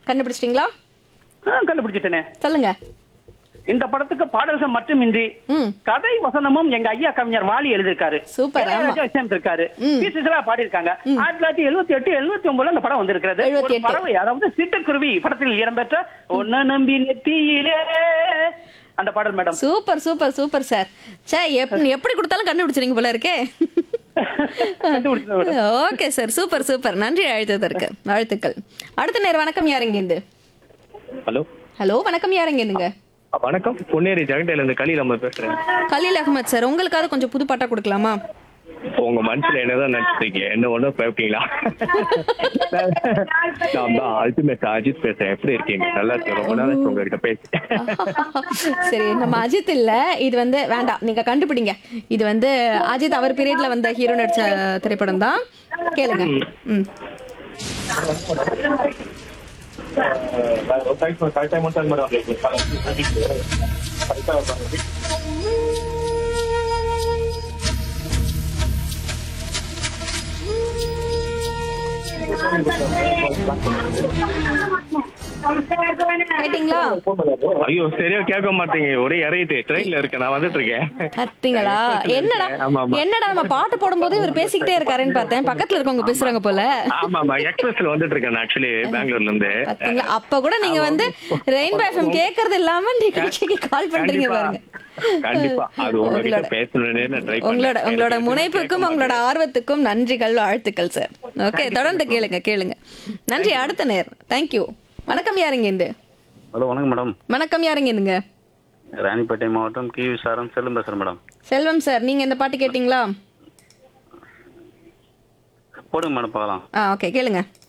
கண்டுபிடிச்சிட்டீங்களா ஆ, கண்டுபிடிச்சிட்டேனே சொல்லுங்க இந்த படத்துக்கு பாடல்கள் மட்டுமின்றி ம் கதை வசனமும் எங்க ஐயா கவிஞர் வாலி எழுதிருக்காரு சூப்பர், ஆமா. இளையராஜா இசையமைத்திருக்காரு பி சுசிலா பாடியிருக்காங்க ஆயிரத்தி தொள்ளாயிரத்தி எழுபத்தி எட்டு எழுபத்தி ஒன்பதுல அந்த படம் வந்திருக்கிறது ஒரு 78. பறவை அதாவது சிட்டுக்குருவி படத்தில் இடம்பெற்ற ஒன்ன நம்பி நெத்தியிலே அந்த பாடல் madam super super super sir சே எப்- எப்படி கொடுத்தாலும் கண்டுபிடிச்சிருங்க போல இருக்கே கண்டுபிடிச்சது madam. Okay sir super super நன்றி அழைத்ததற்கு வாழ்த்துக்கள் அடுத்த நேரம் வணக்கம் யாருங்க இருந்து ஹலோ ஹலோ வணக்கம் யாருங்க இருந்துங்க வணக்கம் பொன்னேரி ஜெகண்டையில இருந்து கலீல் அம்மா பேசுறேன் கலீல் அகமத் சார் உங்களுக்காவது கொஞ்சம் புது பாட்டா கொடுக்கலாமா உங்க மனசுல என்னதான் நினைச்சிருக்கீங்க என்ன ஒண்ணும் பயப்பீங்களா நான் தான் அல்டிமேட் அஜித் பேசுறேன் எப்படி இருக்கீங்க நல்லா இருக்கு ரொம்ப நாள் ஆச்சு உங்ககிட்ட பேசி சரி நம்ம அஜித் இல்ல இது வந்து வேண்டாம் நீங்க கண்டுபிடிங்க இது வந்து அஜித் அவர் பீரியட்ல வந்த ஹீரோ நடிச்ச திரைப்படம் தான் கேளுங்க ம் கேட்டீங்களா ஐயோ சரியா கேட்க மாட்டீங்க ஒரே இறையுது ட்ரெயின்ல இருக்கேன் நான் வந்துட்டு இருக்கேன் கத்திங்களா என்னடா ஆமா ஆமா என்னடா நம்ம பாட்டு போடும்போது இவர் பேசிக்கிட்டே இருக்காருன்னு பார்த்தேன் பக்கத்துல இருக்கவங்க பேசுறாங்க போல ஆமா ஆமா எக்ஸ்பிரஸ்ல வந்துட்டு இருக்கேன் ஆக்சுவலி பெங்களூர்ல இருந்து பாத்தீங்களா அப்ப கூட நீங்க வந்து ரெயின்போ எஃப்எம் கேக்குறது இல்லாம நிகழ்ச்சிக்கு கால் பண்றீங்க கண்டிப்பா பாருங்க கண்டிப்பா அது உங்ககிட்ட உங்களோட- பேசணும்னே நான் ட்ரை உங்களோட உங்களோட முனைப்புக்கும் உங்களோட ஆர்வத்துக்கும் நன்றிகள் வாழ்த்துக்கள் சார் ஓகே தொடர்ந்து கேளுங்க கேளுங்க நன்றி அடுத்த நேரம் தேங்க்யூ வணக்கம் யாருங்க இருந்து ஹலோ வணக்கம் மேடம் வணக்கம் யாருங்க இருந்துங்க ராணிப்பேட்டை மாவட்டம் கி விசாரம் செல்லும் பேசுறேன் மேடம் செல்வம் சார் நீங்க இந்த பாட்டு கேட்டீங்களா போடுங்க மேடம் பார்க்கலாம் ஆ ஓகே கேளுங்க